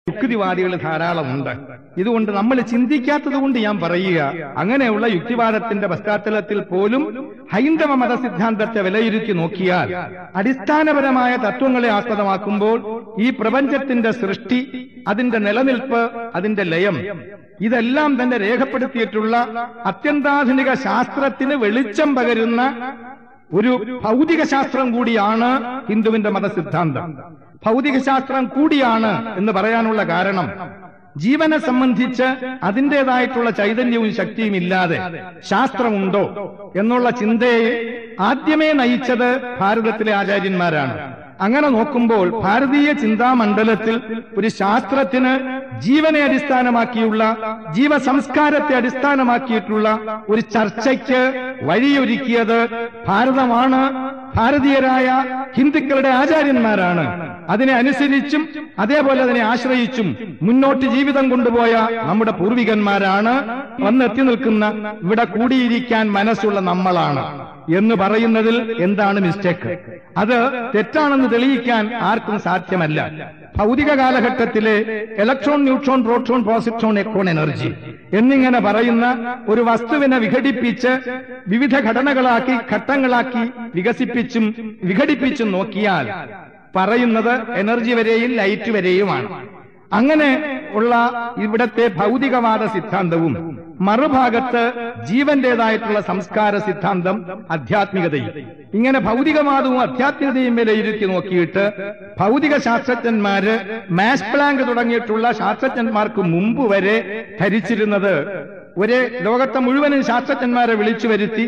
യുക്തിവാദികൾ ധാരാളമുണ്ട് ഇതുകൊണ്ട് നമ്മൾ ചിന്തിക്കാത്തത് കൊണ്ട് ഞാൻ പറയുക അങ്ങനെയുള്ള യുക്തിവാദത്തിന്റെ പശ്ചാത്തലത്തിൽ പോലും ഹൈന്ദവ മത സിദ്ധാന്തത്തെ വിലയിരുത്തി നോക്കിയാൽ അടിസ്ഥാനപരമായ തത്വങ്ങളെ ആസ്പദമാക്കുമ്പോൾ ഈ പ്രപഞ്ചത്തിന്റെ സൃഷ്ടി അതിന്റെ നിലനിൽപ്പ് അതിന്റെ ലയം ഇതെല്ലാം തന്നെ രേഖപ്പെടുത്തിയിട്ടുള്ള അത്യന്താധുനിക ശാസ്ത്രത്തിന് വെളിച്ചം പകരുന്ന ഒരു ഭൗതിക ശാസ്ത്രം കൂടിയാണ് ഹിന്ദുവിന്റെ മതസിദ്ധാന്തം ഭൗതിക ശാസ്ത്രം കൂടിയാണ് എന്ന് പറയാനുള്ള കാരണം ജീവനെ സംബന്ധിച്ച് അതിൻ്റെതായിട്ടുള്ള ചൈതന്യവും ശക്തിയും ഇല്ലാതെ ശാസ്ത്രമുണ്ടോ എന്നുള്ള ചിന്തയെ ആദ്യമേ നയിച്ചത് ഭാരതത്തിലെ ആചാര്യന്മാരാണ് അങ്ങനെ നോക്കുമ്പോൾ ഭാരതീയ ചിന്താമണ്ഡലത്തിൽ ഒരു ശാസ്ത്രത്തിന് ജീവനെ അടിസ്ഥാനമാക്കിയുള്ള ജീവസംസ്കാരത്തെ അടിസ്ഥാനമാക്കിയിട്ടുള്ള ഒരു ചർച്ചയ്ക്ക് വഴിയൊരുക്കിയത് ഭാരതമാണ് ഭാരതീയരായ ഹിന്ദുക്കളുടെ ആചാര്യന്മാരാണ് അതിനെ അനുസരിച്ചും അതേപോലെ അതിനെ ആശ്രയിച്ചും മുന്നോട്ട് ജീവിതം കൊണ്ടുപോയ നമ്മുടെ പൂർവികന്മാരാണ് വന്നെത്തി നിൽക്കുന്ന ഇവിടെ കൂടിയിരിക്കാൻ മനസ്സുള്ള നമ്മളാണ് എന്ന് പറയുന്നതിൽ എന്താണ് മിസ്റ്റേക്ക് അത് തെറ്റാണെന്ന് തെളിയിക്കാൻ ആർക്കും സാധ്യമല്ല ഭൗതിക കാലഘട്ടത്തിലെ ഇലക്ട്രോൺ ന്യൂട്രോൺ പ്രോട്ടോൺ പോസിട്രോൺ എക്കോൺ എനർജി എന്നിങ്ങനെ പറയുന്ന ഒരു വസ്തുവിനെ വിഘടിപ്പിച്ച് വിവിധ ഘടനകളാക്കി ഘട്ടങ്ങളാക്കി വികസിപ്പിച്ചും വിഘടിപ്പിച്ചും നോക്കിയാൽ പറയുന്നത് എനർജി വരെയും ലൈറ്റ് വരെയുമാണ് അങ്ങനെ ഉള്ള ഇവിടത്തെ ഭൗതികവാദ സിദ്ധാന്തവും മറുഭാഗത്ത് ജീവന്റേതായിട്ടുള്ള സംസ്കാര സിദ്ധാന്തം ആധ്യാത്മികതയും ഇങ്ങനെ ഭൗതികവാദവും അധ്യാത്മികതയും വിലയിരുത്തി നോക്കിയിട്ട് ഭൗതിക ശാസ്ത്രജ്ഞന്മാര് മാസ് പ്ലാങ്ക് തുടങ്ങിയിട്ടുള്ള ശാസ്ത്രജ്ഞന്മാർക്ക് മുമ്പ് വരെ ധരിച്ചിരുന്നത് ഒരേ ലോകത്തെ മുഴുവനും ശാസ്ത്രജ്ഞന്മാരെ വിളിച്ചു വരുത്തി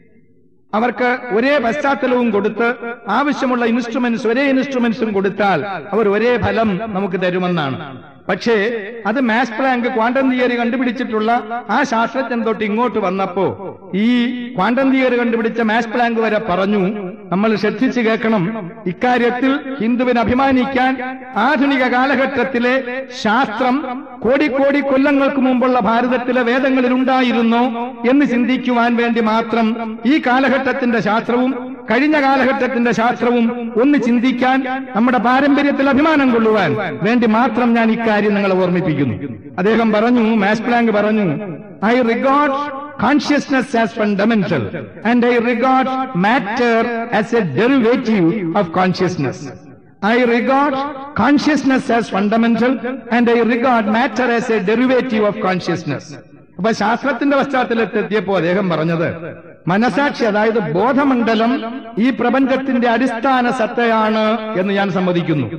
അവർക്ക് ഒരേ പശ്ചാത്തലവും കൊടുത്ത് ആവശ്യമുള്ള ഇൻസ്ട്രുമെന്റ്സ് ഒരേ ഇൻസ്ട്രുമെന്റ്സും കൊടുത്താൽ അവർ ഒരേ ഫലം നമുക്ക് തരുമെന്നാണ് പക്ഷേ അത് മാസ് പ്ലാങ്ക് ക്വാണ്ടം തിയറി കണ്ടുപിടിച്ചിട്ടുള്ള ആ ശാസ്ത്രജ്ഞൻ തൊട്ട് ഇങ്ങോട്ട് വന്നപ്പോ ഈ ക്വാണ്ടം തിയറി കണ്ടുപിടിച്ച മാസ് പ്ലാങ്ക് വരെ പറഞ്ഞു നമ്മൾ ശ്രദ്ധിച്ചു കേൾക്കണം ഇക്കാര്യത്തിൽ ഹിന്ദുവിന് അഭിമാനിക്കാൻ ആധുനിക കാലഘട്ടത്തിലെ ശാസ്ത്രം കോടിക്കോടി കൊല്ലങ്ങൾക്ക് മുമ്പുള്ള ഭാരതത്തിലെ വേദങ്ങളിൽ ഉണ്ടായിരുന്നോ എന്ന് ചിന്തിക്കുവാൻ വേണ്ടി മാത്രം ഈ കാലഘട്ടത്തിന്റെ ശാസ്ത്രവും കഴിഞ്ഞ കാലഘട്ടത്തിന്റെ ശാസ്ത്രവും ഒന്ന് ചിന്തിക്കാൻ നമ്മുടെ പാരമ്പര്യത്തിൽ അഭിമാനം കൊള്ളുവാൻ വേണ്ടി മാത്രം ഞാൻ ഇക്കാര്യം നിങ്ങളെ ഓർമ്മിപ്പിക്കുന്നു അദ്ദേഹം പറഞ്ഞു മാസ് പ്ലാങ്ക് പറഞ്ഞു I regard consciousness as fundamental and I regard matter as a derivative of consciousness I regard consciousness as fundamental and I regard matter as a derivative of consciousness. അപ്പൊ ശാസ്ത്രത്തിന്റെ പശ്ചാത്തലത്തെത്തിയപ്പോ അദ്ദേഹം പറഞ്ഞത് മനസാക്ഷി അതായത് ബോധമണ്ഡലം ഈ പ്രപഞ്ചത്തിന്റെ അടിസ്ഥാന സത്തയാണ് എന്ന് ഞാൻ സമ്മതിക്കുന്നു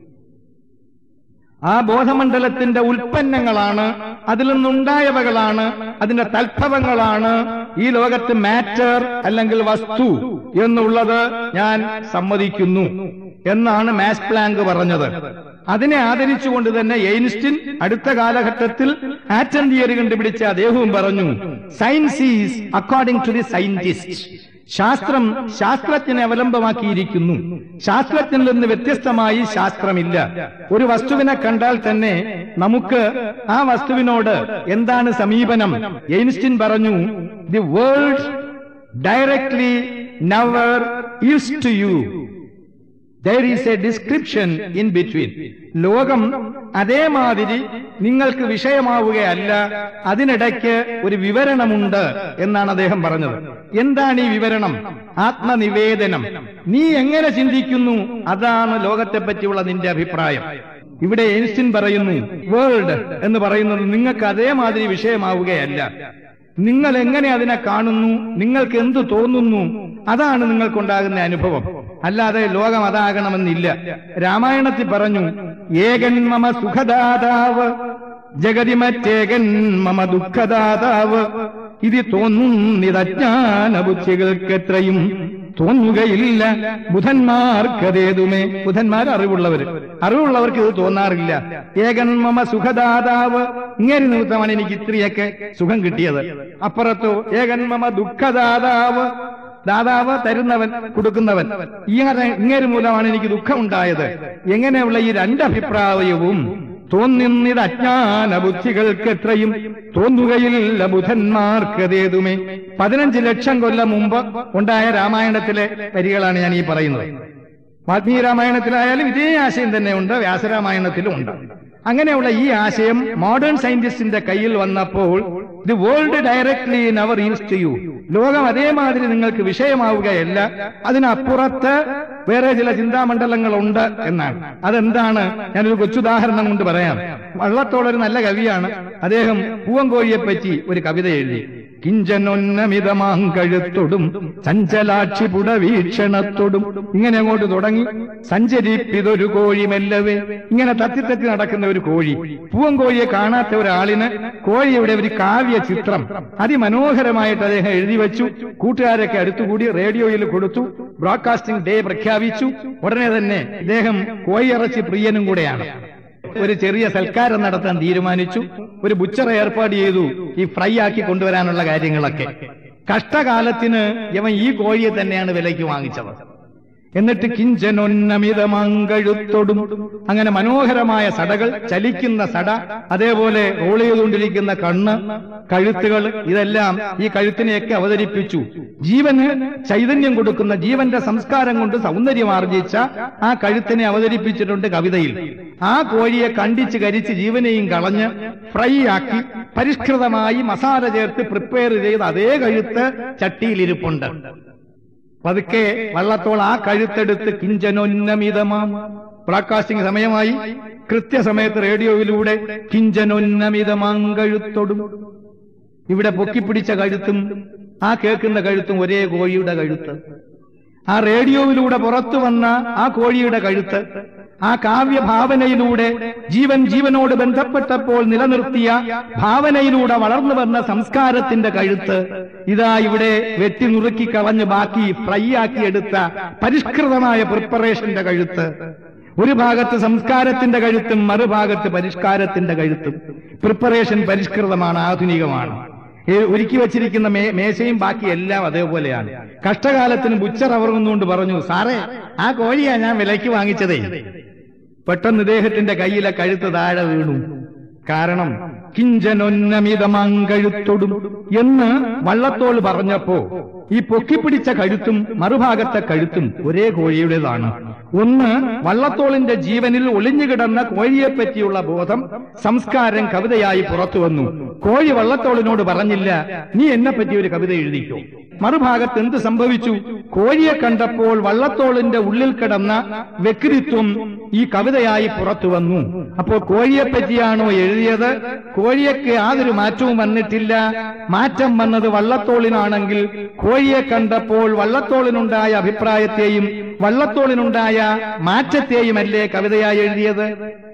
ആ ബോധമണ്ഡലത്തിന്റെ ഉൽപ്പന്നങ്ങളാണ് അതിൽ നിന്നുണ്ടായവകളാണ് അതിന്റെ തൽഭവങ്ങളാണ് ഈ ലോകത്ത് മാറ്റർ അല്ലെങ്കിൽ വസ്തു എന്നുള്ളത് ഞാൻ സമ്മതിക്കുന്നു എന്നാണ് മാസ് പ്ലാങ്ക് പറഞ്ഞത് അതിനെ ആദരിച്ചുകൊണ്ട് തന്നെ എയിൻസ്റ്റിൻ അടുത്ത കാലഘട്ടത്തിൽ ആറ്റം തിയറി കണ്ടുപിടിച്ച അദ്ദേഹവും പറഞ്ഞു science is according to the scientist ശാസ്ത്രം ശാസ്ത്രജ്ഞനെ അവലംബമാക്കിയിരിക്കുന്നു ശാസ്ത്രജ്ഞനിൽ നിന്ന് വ്യത്യസ്തമായി ശാസ്ത്രമില്ല ഒരു വസ്തുവിനെ കണ്ടാൽ തന്നെ നമുക്ക് ആ വസ്തുവിനോട് എന്താണ് സമീപനം എയിൻസ്റ്റിൻ പറഞ്ഞു the world directly never is to you there is a description in between ലോകം അതേമാതിരി നിങ്ങൾക്ക് വിഷയമാവുകയല്ല അതിനിടയ്ക്ക് ഒരു വിവരണമുണ്ട് എന്നാണ് അദ്ദേഹം പറഞ്ഞത് എന്താണ് ഈ വിവരണം ആത്മനിവേദനം നീ എങ്ങനെ ചിന്തിക്കുന്നു അതാണ് ലോകത്തെ പറ്റിയുള്ള നിന്റെ അഭിപ്രായം ഇവിടെ എൻസ്റ്റിൻ പറയുന്നു വേൾഡ് എന്ന് പറയുന്നത് നിങ്ങൾക്ക് അതേമാതിരി വിഷയമാവുകയല്ല നിങ്ങൾ എങ്ങനെ അതിനെ കാണുന്നു നിങ്ങൾക്ക് എന്തു തോന്നുന്നു അതാണ് നിങ്ങൾക്കുണ്ടാകുന്ന അനുഭവം അല്ലാതെ ലോകം അതാകണമെന്നില്ല രാമായണത്തിൽ പറഞ്ഞു ഏകൻ മമ സുഖദാതാവ് ജഗതി മറ്റേകൻ മമ ദുഃഖദാതാവ് ഇത് തോന്നുന്നിതജ്ഞാന ബുദ്ധികൾക്കെത്രയും തോന്നുകയില്ല ബുധന്മാർക്കതേതുമേ ബുധന്മാർ അറിവുള്ളവർ അറിവുള്ളവർക്ക് ഇത് തോന്നാറില്ല ഏകൻ മമ സുഖദാതാവ് ഇങ്ങനെ നിമിത്തമാണ് എനിക്ക് ഇത്രയൊക്കെ സുഖം കിട്ടിയത് അപ്പുറത്തോ ഏകൻ മമ ദുഃഖദാതാവ് ദാതാവ് തരുന്നവൻ കൊടുക്കുന്നവൻ ഇങ്ങനെ ഇങ്ങനെ മൂലമാണ് എനിക്ക് ദുഃഖമുണ്ടായത് എങ്ങനെയുള്ള ഈ രണ്ടഭിപ്രായവും തോന്നുന്നത് അജ്ഞാന ബുദ്ധികൾക്ക് എത്രയും തോന്നുകയില്ല ബുധന്മാർക്കതേതുമേ പതിനഞ്ച് ലക്ഷം കൊല്ലം മുമ്പ് ഉണ്ടായ രാമായണത്തിലെ വരികളാണ് ഞാൻ ഈ പറയുന്നത് വാൽമീകി രാമായണത്തിലായാലും ഇതേ ആശയം തന്നെ ഉണ്ട് വ്യാസരാമായണത്തിലും ഉണ്ട് അങ്ങനെയുള്ള ഈ ആശയം മോഡേൺ സയന്റിസ്റ്റിന്റെ കയ്യിൽ വന്നപ്പോൾ the world directly never use to you ലോകം അതേമാതിരി നിങ്ങൾക്ക് വിഷയമാവുകയല്ല അതിനപ്പുറത്ത് വേറെ ചില ചിന്താമണ്ഡലങ്ങളുണ്ട് എന്നാണ് അതെന്താണ് ഞാനൊരു കൊച്ചുദാഹരണം കൊണ്ട് പറയാം വള്ളത്തോളൊരു നല്ല കവിയാണ് അദ്ദേഹം പൂവങ്കോഴിയെ പറ്റി ഒരു കവിത എഴുതി കിഞ്ചനൊന്നമിതമാങ്കഴുത്തൊടും ചഞ്ചലാക്ഷി പുടവീക്ഷണത്തോടും ഇങ്ങനെ അങ്ങോട്ട് തുടങ്ങി സഞ്ചരിപ്പിതൊരു കോഴി മെല്ലവേ ഇങ്ങനെ തത്തി തത്തി നടക്കുന്ന ഒരു കോഴി പൂവങ്കോഴിയെ കാണാത്ത ഒരാളിന് കോഴിയുടെ ഒരു കാവ്യ ചിത്രം അതിമനോഹരമായിട്ട് അദ്ദേഹം എഴുതി വെച്ചു കൂട്ടുകാരൊക്കെ അടുത്തുകൂടി റേഡിയോയിൽ കൊടുത്തു ബ്രോഡ്കാസ്റ്റിംഗ് ഡേ പ്രഖ്യാപിച്ചു ഉടനെ തന്നെ ഇദ്ദേഹം കോഴിയിറച്ചി പ്രിയനും കൂടെയാണ് ഒരു ചെറിയ സൽക്കാരം നടത്താൻ തീരുമാനിച്ചു ഒരു ബുച്ചറ ഏർപ്പാട് ചെയ്തു ഈ ഫ്രൈ ആക്കി കൊണ്ടുവരാനുള്ള കാര്യങ്ങളൊക്കെ കഷ്ടകാലത്തിന് ഇവൻ ഈ കോഴിയെ തന്നെയാണ് വിലയ്ക്ക് വാങ്ങിച്ചത് എന്നിട്ട് കിഞ്ചനൊന്നമിതമങ്കഴുത്തൊടും അങ്ങനെ മനോഹരമായ സടകൾ ചലിക്കുന്ന സട അതേപോലെ റോൾ ചെയ്തുകൊണ്ടിരിക്കുന്ന കണ്ണ് കഴുത്തുകൾ ഇതെല്ലാം ഈ കഴുത്തിനെയൊക്കെ അവതരിപ്പിച്ചു ജീവന് ചൈതന്യം കൊടുക്കുന്ന ജീവന്റെ സംസ്കാരം കൊണ്ട് സൗന്ദര്യമാർജിച്ച ആ കഴുത്തിനെ അവതരിപ്പിച്ചിട്ടുണ്ട് കവിതയിൽ ആ കോഴിയെ കണ്ടിച്ച് കരിച്ച് ജീവനെയും കളഞ്ഞ് ഫ്രൈ ആക്കി പരിഷ്കൃതമായി മസാല ചേർത്ത് പ്രിപ്പയർ ചെയ്ത് അതേ കഴുത്ത് ചട്ടിയിലിരിപ്പുണ്ട് പതുക്കെ വള്ളത്തോൾ ആ കഴുത്തെടുത്ത് കിഞ്ചനോന്നമിതമാം ബ്രോഡ്കാസ്റ്റിംഗ് സമയമായി കൃത്യസമയത്ത് റേഡിയോയിലൂടെ കിഞ്ചനോന്നമിതമാം കഴുത്തൊടും ഇവിടെ പൊക്കിപ്പിടിച്ച കഴുത്തും ആ കേൾക്കുന്ന കഴുത്തും ഒരേ കോഴിയുടെ കഴുത്ത് ആ റേഡിയോയിലൂടെ പുറത്തു വന്ന ആ കോഴിയുടെ കഴുത്ത് ആ കാവ്യഭാവനയിലൂടെ ജീവൻ ജീവനോട് ബന്ധപ്പെട്ടപ്പോൾ നിലനിർത്തിയ ഭാവനയിലൂടെ വളർന്നു വന്ന സംസ്കാരത്തിന്റെ കഴുത്ത് ഇതാ ഇവിടെ വെട്ടി നുറുക്കി കളഞ്ഞ് ബാക്കി ഫ്രൈ ആക്കി എടുത്ത പരിഷ്കൃതമായ പ്രിപ്പറേഷന്റെ കഴുത്ത് ഒരു ഭാഗത്ത് സംസ്കാരത്തിന്റെ കഴുത്തും മറുഭാഗത്ത് പരിഷ്കാരത്തിന്റെ കഴുത്തും പ്രിപ്പറേഷൻ പരിഷ്കൃതമാണ് ആധുനികമാണ് ഈ ഒരുക്കി വച്ചിരിക്കുന്ന മേ മേശയും ബാക്കി എല്ലാം അതേപോലെയാണ് കഷ്ടകാലത്തിന് ബുച്ചർ അവർന്നുകൊണ്ട് പറഞ്ഞു സാറേ ആ കോഴിയാ ഞാൻ വിലയ്ക്ക് വാങ്ങിച്ചതേ പെട്ടെന്ന് ഇദ്ദേഹത്തിന്റെ കയ്യിലെ കഴുത്ത് താഴെ വീണു കാരണം കിഞ്ചനൊന്നമിതമങ്കഴുത്തൊടും എന്ന് വള്ളത്തോൾ പറഞ്ഞപ്പോ ഈ പൊക്കിപ്പിടിച്ച കഴുത്തും മറുഭാഗത്തെ കഴുത്തും ഒരേ കോഴിയുടേതാണ് ഒന്ന് വള്ളത്തോളിന്റെ ജീവനിൽ ഒളിഞ്ഞുകിടന്ന കോഴിയെ പറ്റിയുള്ള ബോധം സംസ്കാരം കവിതയായി പുറത്തു വന്നു കോഴി വള്ളത്തോളിനോട് പറഞ്ഞില്ല നീ എന്നെ പറ്റി ഒരു കവിത എഴുതിക്കോ മറുഭാഗത്ത് എന്ത് സംഭവിച്ചു കോഴിയെ കണ്ടപ്പോൾ വള്ളത്തോളിന്റെ ഉള്ളിൽ കിടന്ന വ്യക്തിത്വം ഈ കവിതയായി പുറത്തു വന്നു അപ്പോൾ കോഴിയെ പറ്റിയാണോ എഴുതിയത് കോഴിയൊക്കെ യാതൊരു മാറ്റവും വന്നിട്ടില്ല മാറ്റം വന്നത് വള്ളത്തോളിനാണെങ്കിൽ കോഴിയെ കണ്ടപ്പോൾ വള്ളത്തോളിനുണ്ടായ അഭിപ്രായത്തെയും വള്ളത്തോളിനുണ്ടായ മാറ്റത്തെയുമല്ലേ കവിതയായി എഴുതിയത്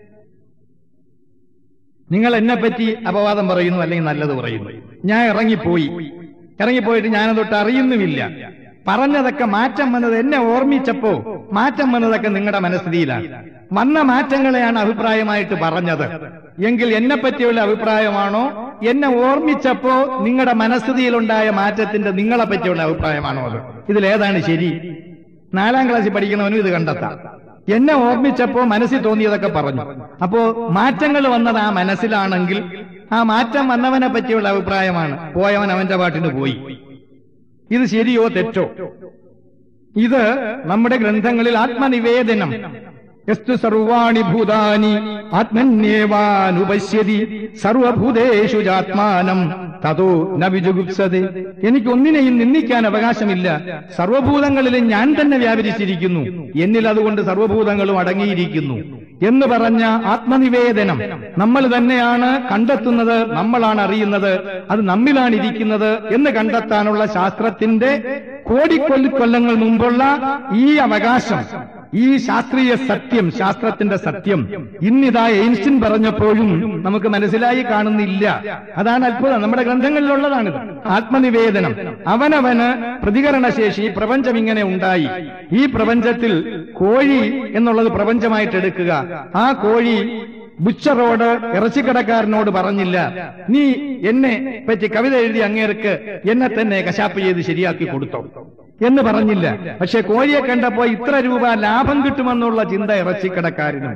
നിങ്ങൾ എന്നെ പറ്റി അപവാദം പറയുന്നു അല്ലെങ്കിൽ നല്ലത് പറയുന്നു ഞാൻ ഇറങ്ങിപ്പോയി ഇറങ്ങിപ്പോയിട്ട് ഞാനതൊട്ട് അറിയുന്നുമില്ല പറഞ്ഞതൊക്കെ മാറ്റം വന്നത് എന്നെ ഓർമ്മിച്ചപ്പോ മാറ്റം വന്നതൊക്കെ നിങ്ങളുടെ മനസ്ഥിതിയിലാണ് വന്ന മാറ്റങ്ങളെയാണ് അഭിപ്രായമായിട്ട് പറഞ്ഞത് എങ്കിൽ എന്നെ പറ്റിയുള്ള അഭിപ്രായമാണോ എന്നെ ഓർമ്മിച്ചപ്പോ നിങ്ങളുടെ മനസ്ഥിതിയിലുണ്ടായ മാറ്റത്തിന്റെ നിങ്ങളെ പറ്റിയുള്ള അഭിപ്രായമാണോ അത് ഇതിലേതാണ് ശരി നാലാം ക്ലാസ്സിൽ പഠിക്കുന്നവനും ഇത് കണ്ടെത്താം എന്നെ ഓർമ്മിച്ചപ്പോ മനസ്സിൽ തോന്നിയതൊക്കെ പറഞ്ഞു അപ്പോ മാറ്റങ്ങൾ വന്നത് ആ മനസ്സിലാണെങ്കിൽ ആ മാറ്റം വന്നവനെ പറ്റിയുള്ള അഭിപ്രായമാണ് പോയവൻ അവന്റെ പാട്ടിന് പോയി ഇത് ശരിയോ തെറ്റോ ഇത് നമ്മുടെ ഗ്രന്ഥങ്ങളിൽ ആത്മനിവേദനം എസ്തു സർവാണി ഭൂതാനി ആത്മന്യേവാനുപശ്യതി സർവഭൂതേഷു ചാത്മാനം തതോ നവിജുഗുപ്സതെ എനിക്ക് ഒന്നിനെയും നിന്ദിക്കാൻ അവകാശമില്ല സർവഭൂതങ്ങളിലും ഞാൻ തന്നെ വ്യാപരിച്ചിരിക്കുന്നു എന്നിൽ അതുകൊണ്ട് സർവഭൂതങ്ങളും അടങ്ങിയിരിക്കുന്നു എന്ന് പറഞ്ഞ ആത്മനിവേദനം നമ്മൾ തന്നെയാണ് കണ്ടെത്തുന്നത് നമ്മളാണ് അറിയുന്നത് അത് നമ്മിലാണ് ഇരിക്കുന്നത് എന്ന് കണ്ടെത്താനുള്ള ശാസ്ത്രത്തിന്റെ കോടിക്കൊല്ലി കൊല്ലങ്ങൾ മുമ്പുള്ള ഈ അവകാശം ഈ ശാസ്ത്രീയ സത്യം ശാസ്ത്രത്തിന്റെ സത്യം ഇന്നിതാ എയിൻസ്റ്റീൻ പറഞ്ഞപ്പോഴും നമുക്ക് മനസ്സിലായി കാണുന്നില്ല അതാണ് അത്ഭുതം നമ്മുടെ ഗ്രന്ഥങ്ങളിലുള്ളതാണിത് ആത്മനിവേദനം അവനവന് പ്രതികരണശേഷി പ്രപഞ്ചം ഇങ്ങനെ ഉണ്ടായി ഈ പ്രപഞ്ചത്തിൽ കോഴി എന്നുള്ളത് പ്രപഞ്ചമായിട്ട് എടുക്കുക ആ കോഴി ബുച്ചറോട് ഇറച്ചിക്കടക്കാരനോട് പറഞ്ഞില്ല നീ എന്നെ പറ്റി കവിത എഴുതി അങ്ങേർക്ക് എന്നെ തന്നെ കശാപ്പ് ചെയ്ത് ശരിയാക്കി കൊടുത്തോ എന്ന് പറഞ്ഞില്ല പക്ഷെ കോഴിയെ കണ്ടപ്പോ ഇത്ര രൂപ ലാഭം കിട്ടുമെന്നുള്ള ചിന്ത ഇറച്ചിക്കടക്കാരനും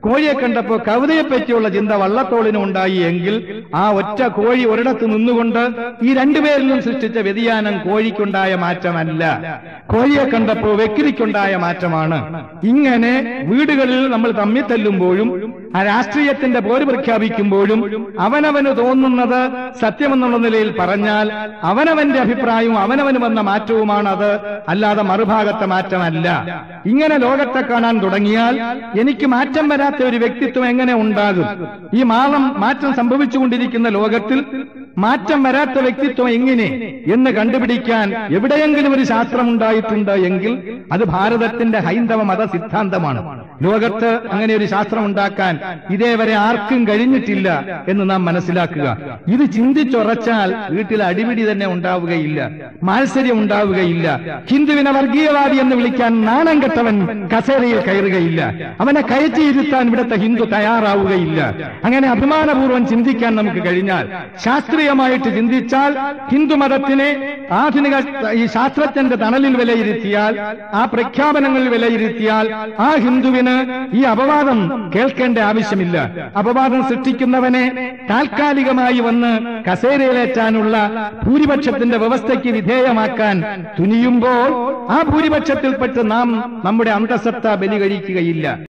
കോഴിയെ കണ്ടപ്പോ കവിതയെ പറ്റിയുള്ള ചിന്ത വള്ളത്തോളിനും ഉണ്ടായി എങ്കിൽ ആ ഒറ്റ കോഴി ഒരിടത്ത് നിന്നുകൊണ്ട് ഈ രണ്ടുപേരിലും സൃഷ്ടിച്ച വ്യതിയാനം കോഴിക്കുണ്ടായ മാറ്റമല്ല കോഴിയെ കണ്ടപ്പോ വ്യക്തിക്കുണ്ടായ മാറ്റമാണ് ഇങ്ങനെ വീടുകളിൽ നമ്മൾ തമ്മിൽ തല്ലുമ്പോഴും ആ രാഷ്ട്രീയത്തിന്റെ പോര് പ്രഖ്യാപിക്കുമ്പോഴും അവനവന് തോന്നുന്നത് സത്യമെന്നുള്ള നിലയിൽ പറഞ്ഞാൽ അവനവന്റെ അഭിപ്രായവും അവനവന് വന്ന മാറ്റവുമാണ് അത് അല്ലാതെ മറുഭാഗത്തെ മാറ്റമല്ല ഇങ്ങനെ ലോകത്തെ കാണാൻ തുടങ്ങിയാൽ എനിക്ക് മാറ്റം വരാത്ത ഒരു വ്യക്തിത്വം എങ്ങനെ ഉണ്ടാകും ഈ മാളം മാറ്റം സംഭവിച്ചുകൊണ്ടിരിക്കുന്ന ലോകത്തിൽ മാറ്റം വരാത്ത വ്യക്തിത്വം എങ്ങനെ എന്ന് കണ്ടുപിടിക്കാൻ എവിടെയെങ്കിലും ഒരു ശാസ്ത്രം ഉണ്ടായിട്ടുണ്ട് എങ്കിൽ അത് ഭാരതത്തിന്റെ ഹൈന്ദവ മത സിദ്ധാന്തമാണ് ലോകത്ത് അങ്ങനെ ഒരു ശാസ്ത്രം ഉണ്ടാക്കാൻ ഇതേവരെ ആർക്കും കഴിഞ്ഞിട്ടില്ല എന്ന് നാം മനസ്സിലാക്കുക ഇത് ചിന്തിച്ചുറച്ചാൽ വീട്ടിൽ അടിപിടി തന്നെ ഉണ്ടാവുകയില്ല മാത്സര്യം ഉണ്ടാവുകയില്ല ഹിന്ദുവിനെ വർഗീയവാദി എന്ന് വിളിക്കാൻ നാണം കെട്ടവൻ കസേരയിൽ കയറുകയില്ല അവനെ കയറ്റിയിരുത്താൻ ഇവിടുത്തെ ഹിന്ദു തയ്യാറാവുകയില്ല അങ്ങനെ അഭിമാനപൂർവ്വം ചിന്തിക്കാൻ നമുക്ക് കഴിഞ്ഞാൽ ശാസ്ത്രീയമായിട്ട് ചിന്തിച്ചാൽ ഹിന്ദുമതത്തിനെ ആധുനിക ഈ ശാസ്ത്രജ്ഞന്റെ തണലിൽ വിലയിരുത്തിയാൽ ആ പ്രഖ്യാപനങ്ങളിൽ വിലയിരുത്തിയാൽ ആ ഹിന്ദുവിന് ഈ അപവാദം കേൾക്കേണ്ട ആവശ്യമില്ല അപവാദം സൃഷ്ടിക്കുന്നവനെ താൽക്കാലികമായി വന്ന് കസേരയിലേറ്റാനുള്ള ഭൂരിപക്ഷത്തിന്റെ വ്യവസ്ഥയ്ക്ക് വിധേയമാക്കാൻ തുനിയുമ്പോൾ ആ ഭൂരിപക്ഷത്തിൽപ്പെട്ട് നാം നമ്മുടെ അന്തസത്ത ബലി കഴിക്കുകയില്ല